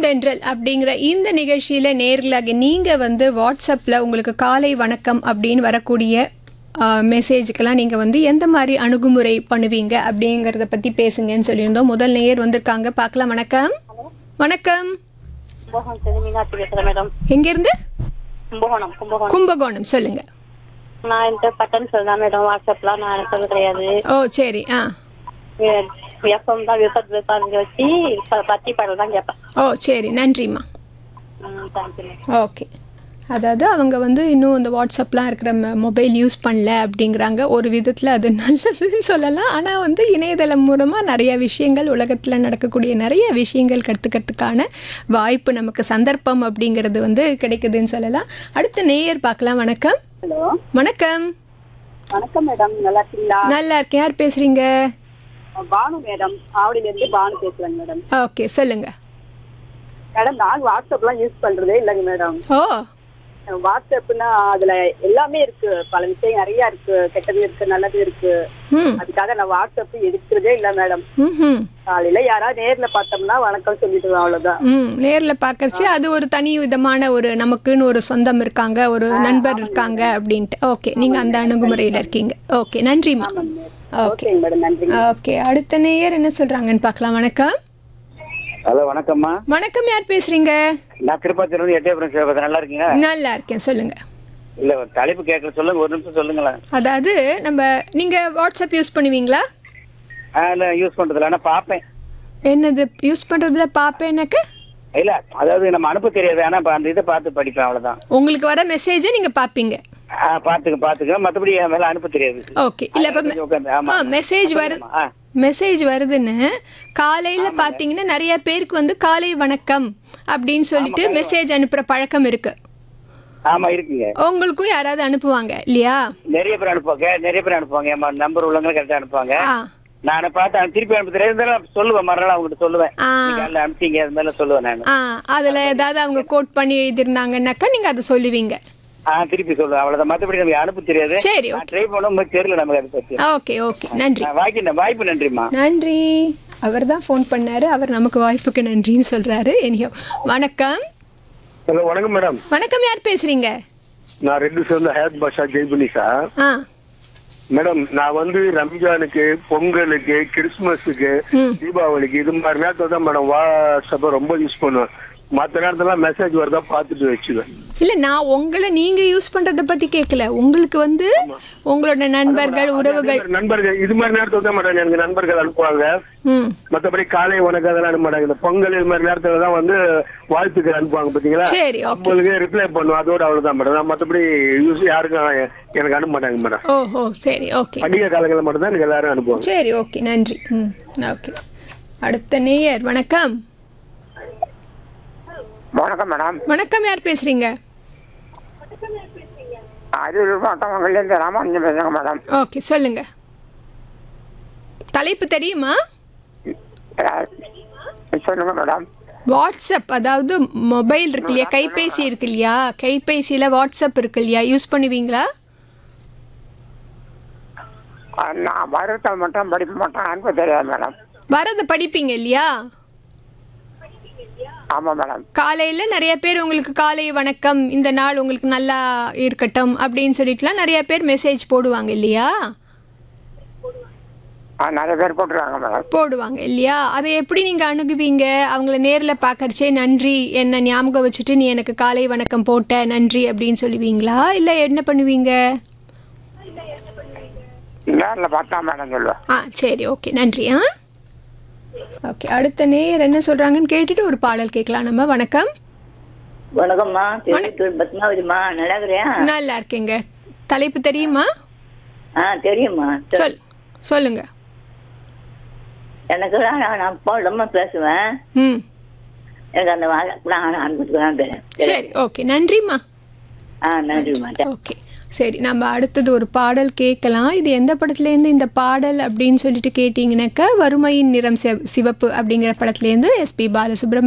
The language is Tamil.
பூந்தென்றல் அப்படிங்கிற இந்த நிகழ்ச்சியில் நேர்களாக நீங்கள் வந்து வாட்ஸ்அப்பில் உங்களுக்கு காலை வணக்கம் அப்படின்னு வரக்கூடிய மெசேஜுக்கெல்லாம் நீங்கள் வந்து எந்த மாதிரி அணுகுமுறை பண்ணுவீங்க அப்படிங்கிறத பற்றி பேசுங்கன்னு சொல்லியிருந்தோம் முதல் நேயர் வந்திருக்காங்க பார்க்கலாம் வணக்கம் வணக்கம் கும்பகோணம் சரி மீனாட்சி பேசுறேன் மேடம் எங்கேருந்து கும்பகோணம் கும்பகோணம் கும்பகோணம் சொல்லுங்கள் நான் என்கிட்ட பட்டன் சொல்லலாம் மேடம் வாட்ஸ்அப்லாம் நான் அனுப்புறது கிடையாது ஓ சரி ஆ எஃப்எம் தான் விருப்பத்து விருப்பாங்க வச்சு ப- பத்தி பாடல் தான் கேட்பேன் ஓ சரி நன்றிம்மா ம் தேங்க்யூ மேம் ஓகே அதாவது அவங்க வந்து இன்னும் இந்த வாட்ஸ்அப்லாம் இருக்கிற மொபைல் யூஸ் பண்ணல அப்படிங்கிறாங்க ஒரு விதத்தில் அது நல்லதுன்னு சொல்லலாம் ஆனால் வந்து இணையதளம் மூலமாக நிறைய விஷயங்கள் உலகத்தில் நடக்கக்கூடிய நிறைய விஷயங்கள் கற்றுக்கிறதுக்கான வாய்ப்பு நமக்கு சந்தர்ப்பம் அப்படிங்கிறது வந்து கிடைக்குதுன்னு சொல்லலாம் அடுத்த நேயர் பார்க்கலாம் வணக்கம் ஹலோ வணக்கம் வணக்கம் மேடம் நல்லா இருக்கீங்களா நல்லா இருக்கேன் யார் பேசுகிறீங்க பானு மேடம் ஆவடியில இருந்து பானு பேசுறேங்க மேடம் ஓகே சொல்லுங்கள் மேடம் நான் வாட்ஸ்அப்லாம் யூஸ் பண்றதே இல்லைங்க மேடம் ஓ வாட்ஸ்அப்னா அதுல எல்லாமே இருக்கு பல விஷயம் நிறைய இருக்கு கெட்டது இருக்கு நல்லது இருக்கு ம் அதுக்காக நான் வாட்ஸ்அப் எடுக்கிறதே இல்ல மேடம் ம் காலையில யாராவது நேர்ல பார்த்தோம்னா வணக்கம் சொல்லிடுவேன் அவ்வளவுதான் ம் நேரில் பார்க்கறச்சு அது ஒரு தனி விதமான ஒரு நமக்குன்னு ஒரு சொந்தம் இருக்காங்க ஒரு நண்பர் இருக்காங்க அப்படின்ட்டு ஓகே நீங்கள் அந்த அணுகுமுறையில் இருக்கீங்க ஓகே நன்றிம்மா ஓகே ஓகேங்க மேடம் நன்றி ஓகே அடுத்த நேயர் என்ன சொல்கிறாங்கன்னு பார்க்கலாம் வணக்கம் ஹலோ வணக்கம்மா வணக்கம் யார் பேசுகிறீங்க நான் திருப்பத்தூர் வந்து எட்டயபுரம் சிவபதி நல்லா இருக்கீங்க நல்லா இருக்கேன் சொல்லுங்கள் இல்ல ஒரு தலைப்பு கேட்கற சொல்லுங்க ஒரு நிமிஷம் சொல்லுங்களேன் அதாவது நம்ம நீங்கள் வாட்ஸ்அப் யூஸ் பண்ணுவீங்களா ஆ, இல்ல யூஸ் பண்றதுல ஆனா பாப்பேன் என்னது யூஸ் பண்ணுறதுல பார்ப்பேனாக்க இல்ல அதாவது நம்ம அனுப்ப தெரியாது ஆனா இப்ப அந்த இதை பார்த்து படிப்பேன் அவ்வளவுதான் உங்களுக்கு வர மெசேஜை நீங்கள் பார்ப்பீங்க ஆ, பாத்துக்க பாத்துக்க மத்தபடி என் மேல அனுப்ப தெரியாது ஓகே இல்லை இப்போ கொஞ்சம் உட்காந்து, ஆமா. ஆ மெசேஜ் வருது ஆ. மெசேஜ் வருதுன்னு காலையில பாத்தீங்கன்னா நிறைய பேருக்கு வந்து காலை வணக்கம் அப்படின்னு சொல்லிட்டு மெசேஜ் அனுப்புற பழக்கம் இருக்கு ஆமா இருக்குங்க உங்களுக்கும் யாராவது அனுப்புவாங்க இல்லையா நிறைய பேர் அனுப்புவாங்க நிறைய பேர் அனுப்புவாங்க என் நம்பர் உள்ளவங்க கரெக்டா அனுப்புவாங்க ஆ நான் பார்த்து அனு- திருப்பி அனுப்ப தெரியாது இருந்தாலும் சொல்லுவேன் மறுநாள் அவங்ககிட்ட சொல்லுவேன் ஆ. நீங்க அதுல அனுப்பிச்சீங்க அது மேல சொல்லுவேன் நான் ஆ அதுல ஏதாவது அவங்க கோட் பண்ணி எழுதிருந்தாங்கன்னாக்கா நீங்க அதை சொல்லுவீங்க ஆ திருப்பி சொல்லுவேன் அவ்வளவுதான் மத்தபடி நமக்கு அனுப்ப தெரியாது சரி நான் ட்ரை பண்ணும் தெரியல நமக்கு அதை பத்தி ஓகே ஓகே நன்றி ஆ, வாய்க்கு வாய்ப்பு நன்றிம்மா நன்றி அவர் தான் ஃபோன் பண்ணாரு அவர் நமக்கு வாய்ப்புக்கு நன்றின்னு சொல்றாரு எனியோ வணக்கம் ஹலோ வணக்கம் மேடம் வணக்கம் யார் பேசுறீங்க நான் ரெண்டு சேர்ந்த ஹேத் பாஷா ஜெய்புனி சார் ஆ மேடம் நான் வந்து ரம்ஜானுக்கு பொங்கலுக்கு கிறிஸ்துமஸுக்கு ம். தீபாவளிக்கு இது மாதிரி நேரத்துல தான் மேடம் வாட்ஸ்அப்பை ரொம்ப யூஸ் பண்ணுவேன் மற்ற நேரத்துல மெசேஜ் வருதா பார்த்துட்டு வச்சுவேன் இல்ல நான் உங்களை நீங்க யூஸ் பண்றத பத்தி கேட்கல உங்களுக்கு வந்து உங்களோட நண்பர்கள் உறவுகள் நண்பர்கள் இது மாதிரி நேரத்துல தான் மேடம் எனக்கு நண்பர்கள் அனுப்புவாங்க ம் மத்தபடி காலை வணக்கம் அதெல்லாம் அனுப்ப மாட்டாங்க இந்த பொங்கல் இது மாதிரி நேரத்துல தான் வந்து வாழ்த்துக்கள் அனுப்புவாங்க பாத்தீங்களா சரி ஓகே உங்களுக்கு ரிப்ளை பண்ணுவோம் அதோட அவ்வளவுதான் மேடம் நான் மத்தபடி யூஸ் யாருக்கும் எனக்கு அனுப்ப மாட்டாங்க மேடம் ஓஹோ சரி ஓகே பண்டிகை காலங்களில் மட்டும் தான் எனக்கு எல்லாரும் அனுப்புவாங்க சரி ஓகே நன்றி ம் ஓகே அடுத்த நேயர் வணக்கம் வணக்கம் மேடம் வணக்கம் யார் பேசுறீங்க அரியலூர் மாவட்டங்கள்லேருந்து ராமானுஜம் பேசுகிறேங்க மேடம் ஓகே சொல்லுங்க தலைப்பு தெரியுமா அஹ், சொல்லுங்க மேடம் வாட்ஸ்அப் அதாவது மொபைல் இருக்கு இல்லையா கைபேசி இருக்கு இல்லையா கைபேசியில் வாட்ஸ்அப் இருக்கு இல்லையா யூஸ் பண்ணுவீங்களா அஹ், நான் வருத்தம் மட்டும் படிக்க மாட்டேன் அனுப்ப தெரியாது மேடம் வரதை படிப்பீங்க இல்லையா ஆமாம் மேடம் காலையில் நிறைய பேர் உங்களுக்கு காலை வணக்கம் இந்த நாள் உங்களுக்கு நல்லா இருக்கட்டும் அப்படின்னு சொல்லிட்டுலாம் நிறைய பேர் மெசேஜ் போடுவாங்க இல்லையா அஹ், நிறைய பேர் போட்டுருக்காங்க மேடம் போடுவாங்க இல்லையா அதை எப்படி நீங்கள் அணுகுவீங்க அவங்கள நேரில் பார்க்கறச்சே நன்றி என்ன ஞாபகம் வச்சுட்டு நீ எனக்கு காலை வணக்கம் போட்ட நன்றி அப்படின்னு சொல்லுவீங்களா இல்லை என்ன பண்ணுவீங்க நேரில் பார்த்தா மேடம் சொல்லுவேன் ஆ சரி ஓகே நன்றி ஆ ஓகே அடுத்த நேயர் என்ன சொல்கிறாங்கன்னு கேட்டுட்டு ஒரு பாடல் கேட்கலாம் நம்ம வணக்கம் வணக்கம்மா திருப்பத்தூர் பத்மாவதிமா நல்லா இருக்கிறியா நல்லா இருக்கேங்க தலைப்பு தெரியுமா ஆ தெரியுமா சொல் சொல்லுங்க எனக்கு நான் நான் போடாம பேசுவேன் ம் எனக்கு அந்த நான் அனுப்பிட்டு தான் பேசுறேன் சரி ஓகே நன்றிம்மா ஆ நன்றிம்மா ஓகே சரி நம்ம அடுத்தது ஒரு பாடல் கேட்கலாம் இது எந்த படத்துலேருந்து இந்த பாடல் அப்படின்னு சொல்லிட்டு கேட்டிங்கனாக்கா வறுமையின் நிறம் சிவ- சிவப்பு அப்படிங்கிற படத்துலேருந்து எஸ்பி பாலசுப்ரமணியம்